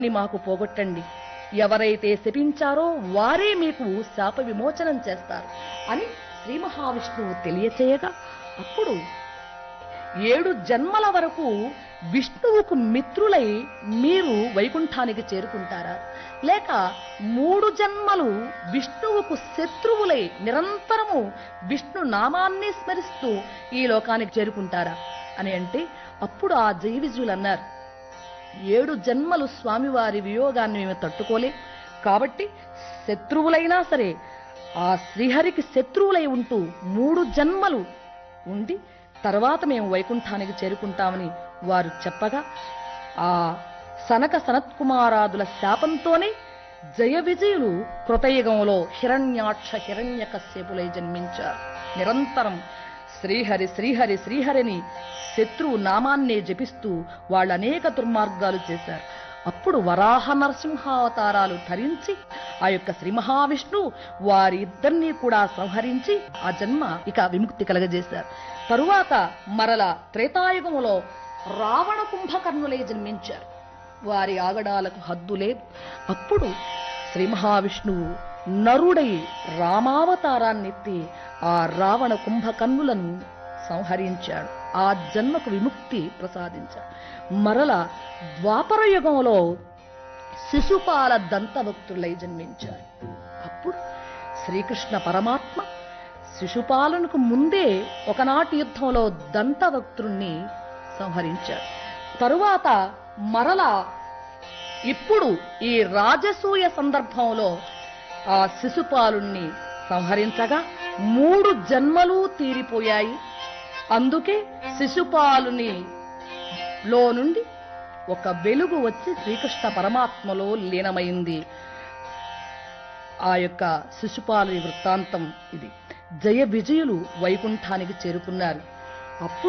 ని మాకు పోగొట్టండి ఎవరైతే శపించారో వారే మీకు శాప విమోచనం చేస్తారు అని శ్రీ మహావిష్ణువు తెలియచేయగా అప్పుడు ఏడు జన్మల వరకు విష్ణువుకు మిత్రులై మీరు వైకుంఠానికి చేరుకుంటారా లేక మూడు జన్మలు విష్ణువుకు శత్రువులై నిరంతరము విష్ణు నామాన్ని స్మరిస్తూ ఈ లోకానికి చేరుకుంటారా అని అంటే అప్పుడు ఆ జైవిజులు అన్నారు ఏడు జన్మలు స్వామివారి వియోగాన్ని మేము తట్టుకోలేం కాబట్టి శత్రువులైనా సరే ఆ శ్రీహరికి శత్రువులై ఉంటూ మూడు జన్మలు ఉండి తర్వాత మేము వైకుంఠానికి చేరుకుంటామని వారు చెప్పగా ఆ సనక సనత్కుమారాదుల శాపంతోనే జయ విజయులు కృతయుగంలో హిరణ్యాక్ష హిరణ్యకశ్యపులై జన్మించారు నిరంతరం శ్రీహరి శ్రీహరి శ్రీహరిని శత్రువు నామాన్నే జపిస్తూ వాళ్ళు అనేక దుర్మార్గాలు చేశారు అప్పుడు వరాహ నరసింహావతారాలు ధరించి ఆ యొక్క శ్రీ మహావిష్ణువు వారి ఇద్దరినీ కూడా సంహరించి ఆ జన్మ ఇక విముక్తి కలగజేశారు తరువాత మరల త్రేతాయుగములో రావణ కుంభకర్ణులై జన్మించారు వారి ఆగడాలకు హద్దు లేదు అప్పుడు శ్రీ మహావిష్ణువు నరుడై రామావతారాన్నెత్తి ఆ రావణ కుంభకన్నులను సంహరించాడు ఆ జన్మకు విముక్తి ప్రసాదించాడు మరల ద్వాపర యుగంలో శిశుపాల దంతభక్తులై జన్మించాడు అప్పుడు శ్రీకృష్ణ పరమాత్మ శిశుపాలనకు ముందే ఒకనాటి యుద్ధంలో దంతభక్తుణ్ణి సంహరించాడు తరువాత మరల ఇప్పుడు ఈ రాజసూయ సందర్భంలో ఆ శిశుపాలుణ్ణి సంహరించగా మూడు జన్మలు తీరిపోయాయి అందుకే శిశుపాలుని లో నుండి ఒక వెలుగు వచ్చి శ్రీకృష్ణ పరమాత్మలో లీనమైంది ఆ యొక్క శిశుపాలుని వృత్తాంతం ఇది జయ విజయులు వైకుంఠానికి చేరుకున్నారు అప్పుడు